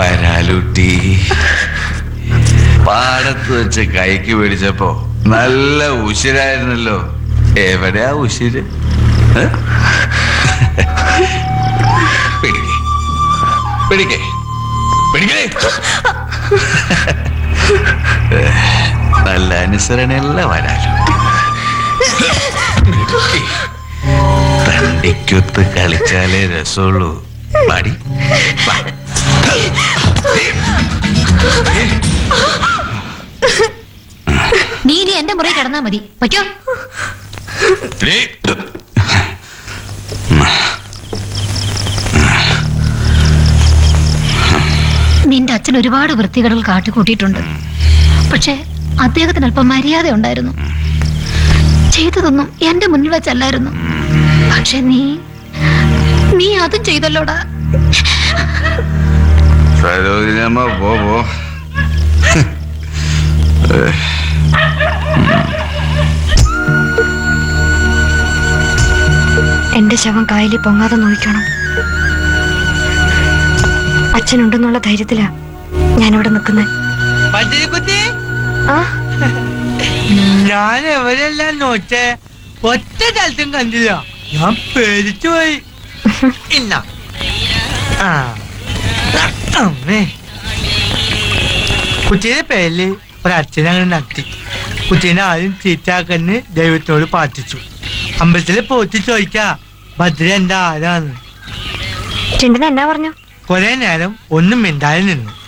വരാലുട്ടി പാടത്ത് വെച്ച് കൈക്ക് പിടിച്ചപ്പോ നല്ല ഉശിരായിരുന്നല്ലോ എവിടെയാ ഉശിര് ഏ? പിടിക്കേ പിടിക്കേ പിടിക്കേ നല്ല അനുസരണയല്ല വരാലുട്ടി തണ്ടിക്കൊത്ത് കളിച്ചാലേ രസമുള്ളൂ പാടി വാ. നീ ഇനി എന്റെ മുറി കിടന്നാ മതി പറ്റോ ഡേ. നിന്റെ അച്ഛൻ ഒരുപാട് വൃത്തികേടുകൾ കാട്ടിക്കൂട്ടിയിട്ടുണ്ട് പക്ഷെ അദ്ദേഹത്തിന് അല്പം മര്യാദ ഉണ്ടായിരുന്നു ചെയ്തതൊന്നും എന്റെ മുന്നിൽ വെച്ചല്ലായിരുന്നു പക്ഷെ നീ നീ അതും ചെയ്തല്ലോടാ സരോജിനമ്മ പോ പോ എന്റെ ശവം കായലിൽ പൊങ്ങാതെ നോക്കണം അച്ഛനുണ്ടെന്നുള്ള ധൈര്യത്തിലാ ഞാനിവിടെ നിൽക്കുന്നത് പട്ടിക്കുട്ടി ആ ഞാൻ എവരെല്ലാം നോറ്റേ ഒറ്റ സ്ഥലത്തും കണ്ടില്ല ഞാൻ പേടിച്ചു പോയി ഇന്ന ആ അമ്മേ കുട്ടീന്റെ പേരില് ഒരച്ഛനെ അങ്ങനെ നടത്തി കുട്ടീനെ ആരും ചീറ്റാക്കന്ന് ദൈവത്തോട് പ്രാർത്ഥിച്ചു അമ്പലത്തില് പോറ്റി ചോദിക്കാ ഭദ്ര എന്റെ ആരാന്ന് ചിണ്ടന എന്നാ പറഞ്ഞു കുറെ നേരം ഒന്നും മിണ്ടാതെ നിന്നു